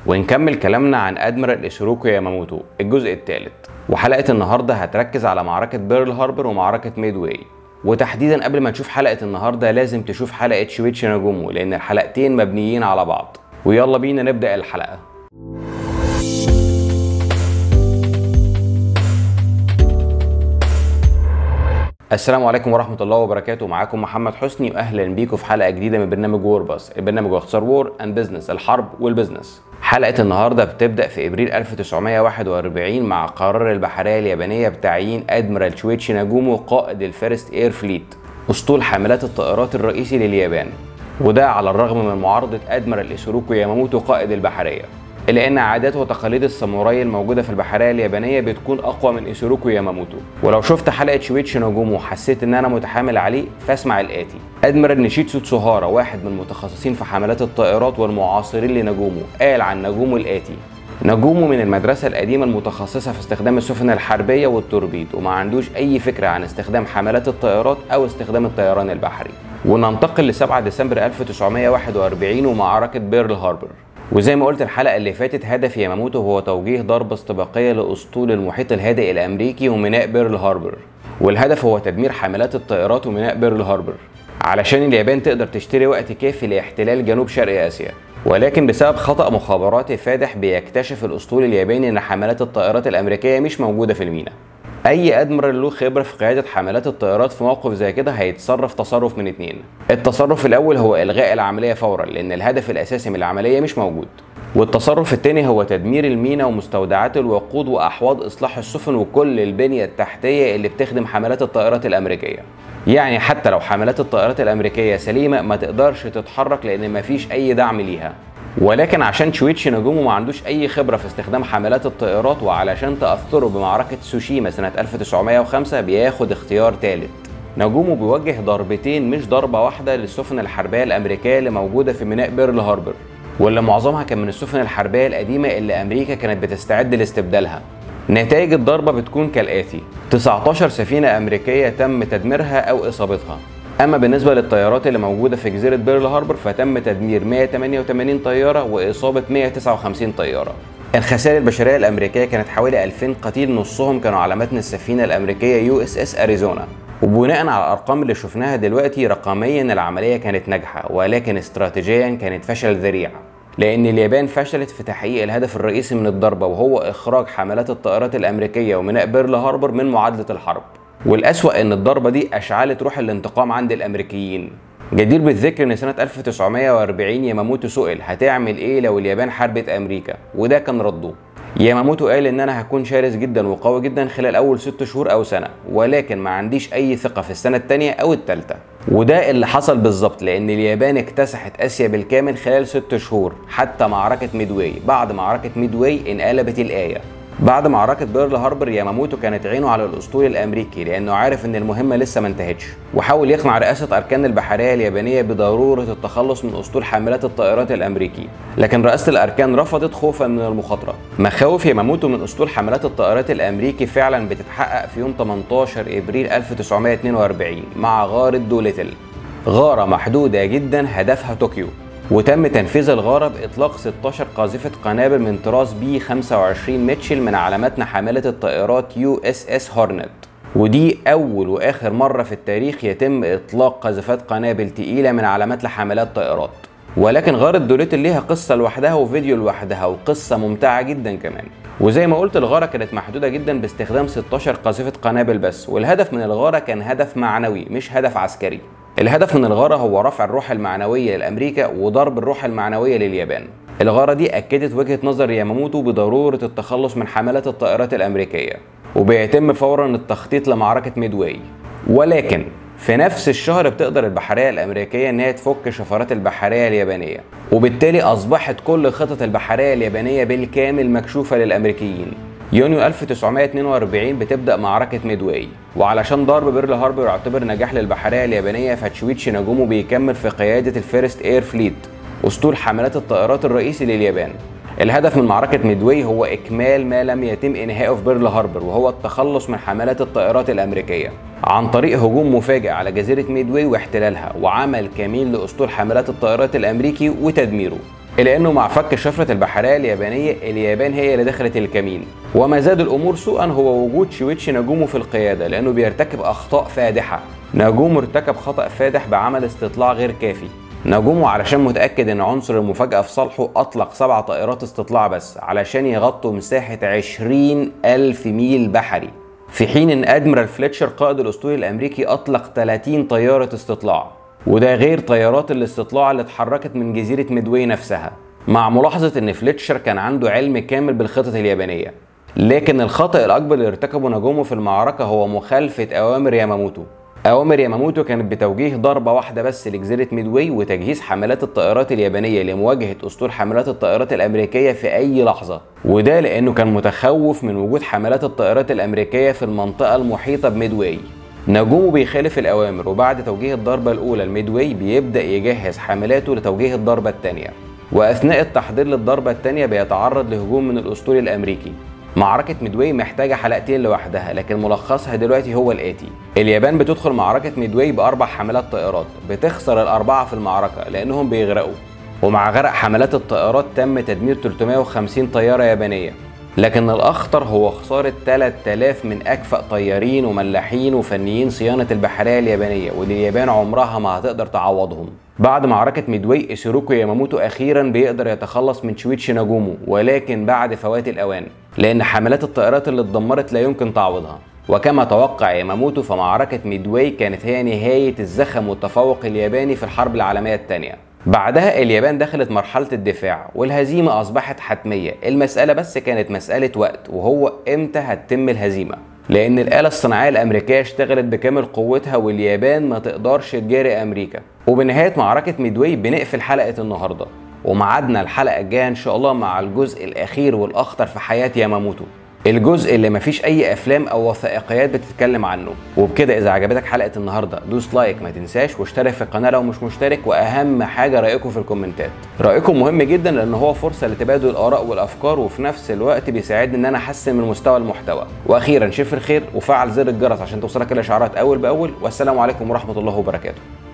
ونكمل كلامنا عن ادميرال إيشيروكو ياماموتو الجزء الثالث وحلقة النهاردة هتركز على معركة بيرل هاربر ومعركة ميدواي وتحديدا قبل ما نشوف حلقة النهاردة لازم تشوف حلقة شويتشي ناجومو لأن الحلقتين مبنيين على بعض ويلا بينا نبدأ الحلقة السلام عليكم ورحمة الله وبركاته معاكم محمد حسني واهلا بيكم في حلقة جديدة من برنامج وور باس البرنامج باختصار وور اند بزنس الحرب والبزنس حلقة النهاردة بتبدأ في ابريل 1941 مع قرار البحرية اليابانية بتعيين ادميرال شويتشي ناجومو قائد الفيرست اير فليت اسطول حاملات الطائرات الرئيسي لليابان وده على الرغم من معارضة ادميرال إيسوروكو ياماموتو قائد البحرية إلا أن عادات وتقاليد الساموراي الموجودة في البحرية اليابانية بتكون أقوى من إيسوروكو ياماموتو ولو شفت حلقة شويتشي ناجومو وحسيت إن أنا متحامل عليه فاسمع الآتي أدميرال نيشيتسو تسوهارا واحد من المتخصصين في حملات الطائرات والمعاصرين لناجومو قال عن ناجومو الآتي نجومه من المدرسة القديمة المتخصصة في استخدام السفن الحربية والتوربيد وما عندوش أي فكرة عن استخدام حملات الطائرات أو استخدام الطيران البحري وننتقل ل 7 ديسمبر 1941 ومعركة بيرل هاربر وزي ما قلت الحلقة اللي فاتت هدف ياماموتو هو توجيه ضربة استباقية لأسطول المحيط الهادئ الأمريكي وميناء بيرل هاربر والهدف هو تدمير حملات الطائرات وميناء بيرل هاربر علشان اليابان تقدر تشتري وقت كافي لاحتلال جنوب شرق آسيا ولكن بسبب خطأ مخابراتي فادح بيكتشف الأسطول الياباني إن حملات الطائرات الأمريكية مش موجودة في الميناء اي ادميرال له خبره في قياده حملات الطائرات في موقف زي كده هيتصرف تصرف من اتنين التصرف الاول هو الغاء العمليه فورا لان الهدف الاساسي من العمليه مش موجود والتصرف الثاني هو تدمير المينا ومستودعات الوقود واحواض اصلاح السفن وكل البنيه التحتيه اللي بتخدم حملات الطائرات الامريكيه يعني حتى لو حملات الطائرات الامريكيه سليمه ما تقدرش تتحرك لان مفيش اي دعم ليها ولكن عشان شويتشي نجومو ما عندوش اي خبره في استخدام حملات الطائرات وعلشان تاثره بمعركه سوشيما سنه 1905 بياخد اختيار ثالث نجومو بيوجه ضربتين مش ضربه واحده للسفن الحربيه الامريكيه اللي موجوده في ميناء بيرل هاربر واللي معظمها كان من السفن الحربيه القديمه اللي امريكا كانت بتستعد لاستبدالها نتائج الضربه بتكون كالاتي 19 سفينه امريكيه تم تدميرها او اصابتها اما بالنسبه للطيارات اللي موجوده في جزيره بيرل هاربر فتم تدمير 188 طياره واصابه 159 طياره الخسائر البشريه الامريكيه كانت حوالي 2000 قتيل نصهم كانوا على متن السفينه الامريكيه يو اس اس اريزونا وبناء على الارقام اللي شفناها دلوقتي رقميا العمليه كانت ناجحه ولكن استراتيجيا كانت فشل ذريع لان اليابان فشلت في تحقيق الهدف الرئيسي من الضربه وهو اخراج حملات الطائرات الامريكيه وميناء بيرل هاربر من معادله الحرب والأسوأ إن الضربة دي أشعلت روح الانتقام عند الأمريكيين جدير بالذكر إن سنة 1940 ياماموتو سئل هتعمل إيه لو اليابان حاربت أمريكا وده كان رده ياماموتو قال إن أنا هكون شرس جدا وقوي جدا خلال أول ست شهور أو سنة ولكن ما عنديش أي ثقة في السنة الثانية أو الثالثة وده اللي حصل بالظبط لأن اليابان اكتسحت آسيا بالكامل خلال ست شهور حتى معركة ميدواي بعد معركة ميدواي انقلبت الآية بعد معركة بيرل هاربر ياماموتو كانت عينه على الأسطول الأمريكي لأنه عارف إن المهمة لسه ما انتهتش وحاول يقنع رئاسة أركان البحرية اليابانية بضرورة التخلص من أسطول حاملات الطائرات الأمريكي لكن رئاسة الأركان رفضت خوفا من المخاطرة مخاوف ياماموتو من أسطول حاملات الطائرات الأمريكي فعلا بتتحقق في يوم 18 إبريل 1942 مع غارة دوليتل غارة محدودة جدا هدفها طوكيو وتم تنفيذ الغارة بإطلاق 16 قاذفة قنابل من طراز بي 25 ميتشل من علامات حاملة الطائرات يو اس اس هورنت ودي أول وآخر مرة في التاريخ يتم إطلاق قذفات قنابل تقيلة من علامات لحاملات طائرات ولكن غارة دوليتل ليها قصة لوحدها وفيديو لوحدها وقصة ممتعة جدا كمان وزي ما قلت الغارة كانت محدودة جدا باستخدام 16 قاذفة قنابل بس والهدف من الغارة كان هدف معنوي مش هدف عسكري الهدف من الغارة هو رفع الروح المعنوية لأمريكا وضرب الروح المعنوية لليابان الغارة دي أكدت وجهة نظر ياماموتو بضرورة التخلص من حملات الطائرات الأمريكية وبيتم فورا التخطيط لمعركة ميدواي ولكن في نفس الشهر بتقدر البحرية الأمريكية إن هي تفك شفرات البحرية اليابانية وبالتالي أصبحت كل خطط البحرية اليابانية بالكامل مكشوفة للأمريكيين يونيو 1942 بتبدأ معركة ميدواي وعلشان ضرب بيرل هاربر يعتبر نجاح للبحرية اليابانية فتشويتشي ناجومو بيكمل في قيادة الفيرست اير فليت أسطول حملات الطائرات الرئيسي لليابان الهدف من معركة ميدواي هو إكمال ما لم يتم إنهائه في بيرل هاربر وهو التخلص من حملات الطائرات الأمريكية عن طريق هجوم مفاجئ على جزيرة ميدواي واحتلالها وعمل كمين لأسطول حملات الطائرات الأمريكي وتدميره الا انه مع فك الشفره البحريه اليابانيه اليابان هي اللي دخلت الكمين وما زاد الامور سوءا هو وجود شويتشي ناجومو في القياده لانه بيرتكب اخطاء فادحه ناجومو ارتكب خطا فادح بعمل استطلاع غير كافي ناجومو علشان متأكد ان عنصر المفاجأة في صالحه اطلق سبع طائرات استطلاع بس علشان يغطوا مساحة 20 ألف ميل بحري في حين ان ادميرال فليتشر قائد الاسطول الامريكي اطلق 30 طيارة استطلاع وده غير طيارات الاستطلاع اللي اتحركت من جزيرة ميدواي نفسها مع ملاحظة ان فليتشر كان عنده علم كامل بالخطط اليابانية لكن الخطأ الأكبر اللي ارتكبه ناجومو في المعركة هو مخالفة أوامر ياماموتو أوامر ياماموتو كانت بتوجيه ضربة واحدة بس لجزيرة ميدواي وتجهيز حملات الطائرات اليابانية لمواجهة أسطول حملات الطائرات الأمريكية في أي لحظة وده لأنه كان متخوف من وجود حملات الطائرات الأمريكية في المنطقة المحيطة بميدواي نجومه بيخالف الأوامر وبعد توجيه الضربة الأولى لميدواي بيبدأ يجهز حملاته لتوجيه الضربة الثانية وأثناء التحضير للضربة الثانية بيتعرض لهجوم من الأسطول الأمريكي معركة ميدواي محتاجة حلقتين لوحدها لكن ملخصها دلوقتي هو الآتي اليابان بتدخل معركة ميدواي بأربع حملات طائرات بتخسر الأربعة في المعركة لأنهم بيغرقوا ومع غرق حملات الطائرات تم تدمير 350 طيارة يابانية لكن الأخطر هو خسارة 3000 من أكفأ طيارين وملاحين وفنيين صيانة البحرية اليابانية واللي اليابان عمرها ما هتقدر تعوضهم بعد معركة ميدواي إيسيروكو ياماموتو أخيرا بيقدر يتخلص من شويتشي ناجومو ولكن بعد فوات الأوان لأن حملات الطائرات اللي اتدمرت لا يمكن تعويضها وكما توقع ياماموتو فمعركة ميدواي كانت هي نهاية الزخم والتفوق الياباني في الحرب العالمية الثانية بعدها اليابان دخلت مرحلة الدفاع والهزيمة أصبحت حتمية المسألة بس كانت مسألة وقت وهو إمتى هتتم الهزيمة لأن الآلة الصناعية الأمريكية اشتغلت بكامل قوتها واليابان ما تقدرش تجاري أمريكا وبنهاية معركة ميدواي بنقفل حلقة النهاردة ومعادنا الحلقة الجاية إن شاء الله مع الجزء الأخير والأخطر في حياة ياماموتو الجزء اللي مفيش اي افلام او وثائقيات بتتكلم عنه وبكده اذا عجبتك حلقه النهارده دوس لايك ما تنساش واشترك في القناه لو مش مشترك واهم حاجه رايكم في الكومنتات رايكم مهم جدا لان هو فرصه لتبادل الاراء والافكار وفي نفس الوقت بيساعدني ان انا احسن من مستوى المحتوى واخيرا شوف الخير وفعل زر الجرس عشان توصلك الاشعارات اول باول والسلام عليكم ورحمه الله وبركاته